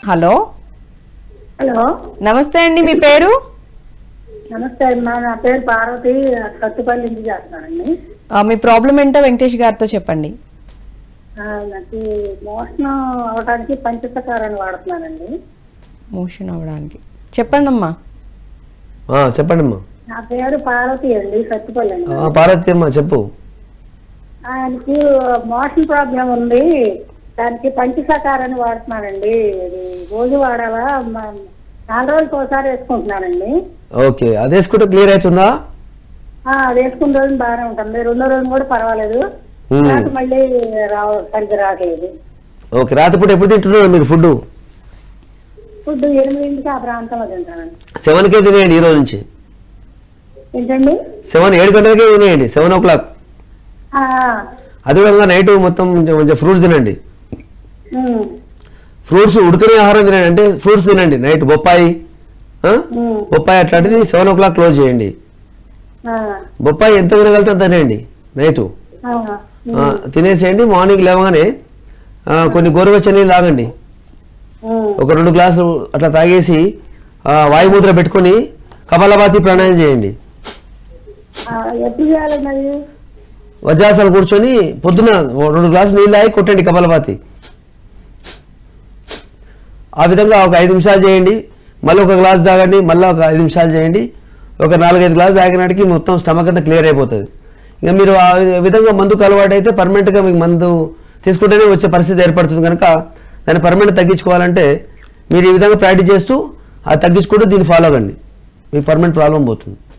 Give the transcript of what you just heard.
Hello hello నమస్తే అండి మీ పేరు నమస్తే అమ్మా నా పేరు పార్వతి సత్తుపల్లి నుంచి చేస్తున్నానండి ఆ, మీ ప్రాబ్లం ఏంటో వెంకటేష్ గారితో చెప్పండి ఆ, నాకు మోషన్ అవడానికి పంచసకారాన్ని వాడుతున్నానండి మోషన్ అవ్వడానికి చెప్పండి అమ్మా ఆ, చెప్పండి అమ్మా నా పేరు పార్వతి అండి సత్తుపల్లి అండి ఆ, పార్వతి అమ్మా చెప్పు ఆయనకి మోషన్ ప్రాబ్లం ఉంది దానికి పంచసకారాన్ని వాడుతున్నానండి ఇది రోజు వాడాలా మ- నాలుగు రోజులకు ఒకసారి వేసుకుంటున్నానండి ఓకే అది వేసుకుంటే క్లియర్ అవుతుందా ఆ, అది వేసుకున్న రోజు బాగానే ఉంటుంది రెండో రోజు కూడా పర్వాలేదు మ్మ్. తర్వాత మళ్ళీ రావ సరిగ్గా రావట్లేదు ఓకే రాత్రిపూట ఎప్పుడు తింటున్నారు మీరు ఫుడ్ ఫుడ్ ఎనిమిదింటికి ఆ ప్రాంతంలో తింటానండి సెవెన్కే తినేయండి ఈ రోజు నుంచి ఏంటండి సెవెన్ ఏడు గంటలకే తినేయండి సెవెన్ ఓ క్లాక్ ఆ, అది విధంగా నైట్ మొత్తం కొంచెం కొంచెం ఫ్రూట్స్ తినండి ఉమ్, ఫ్రూట్స్ ఉడకనే ఆహారం తినండి అంటే ఫ్రూట్స్ తినండి నైట్ బొప్పాయి ఆ? ఉమ్, బొప్పాయి అట్లాంటిది సెవెన్ ఓ క్లాక్ క్లోజ్ చేయండి ఆ, బొప్పాయి ఎంత తినగలితే అంత తినేయండి నైట్ ఆ, ఆ, తినేసేయండి మార్నింగ్ లేవగానే ఆ, కొన్ని గోరువెచ్చని నీళ్ళు తాగండి ఉమ్, ఒక రెండు గ్లాసులు అట్లా తాగేసి ఆ, వాయుముద్ర పెట్టుకొని కపాలభాతి ప్రాణాయామం చేయండి ఆ, ఎప్పుడు చేయాలి మరి వజ్రాసనాలు కూర్చొని పొద్దున ఓ రెండు గ్లాసులు నీళ్ళు తాగి కొట్టండి కపాలభాతి ఆ విధంగా ఒక ఐదు నిమిషాలు చేయండి మళ్ళీ ఒక గ్లాస్ తాగండి మళ్ళీ ఒక ఐదు నిమిషాలు చేయండి ఒక నాలుగైదు గ్లాస్ తాగినాటికి మొత్తం స్టమక్ అంతా క్లియర్ అయిపోతుంది ఇంకా మీరు ఆ విధంగా మందుకు అలవాటు అయితే పర్మనెంట్గా మీకు మందు తీసుకుంటేనే వచ్చే పరిస్థితి ఏర్పడుతుంది కనుక దాన్ని పర్మనెంట్ తగ్గించుకోవాలంటే మీరు ఈ విధంగా ప్రాక్టీస్ చేస్తూ అది తగ్గించుకుంటూ దీన్ని ఫాలో అవ్వండి మీకు పర్మనెంట్ ప్రాబ్లం పోతుంది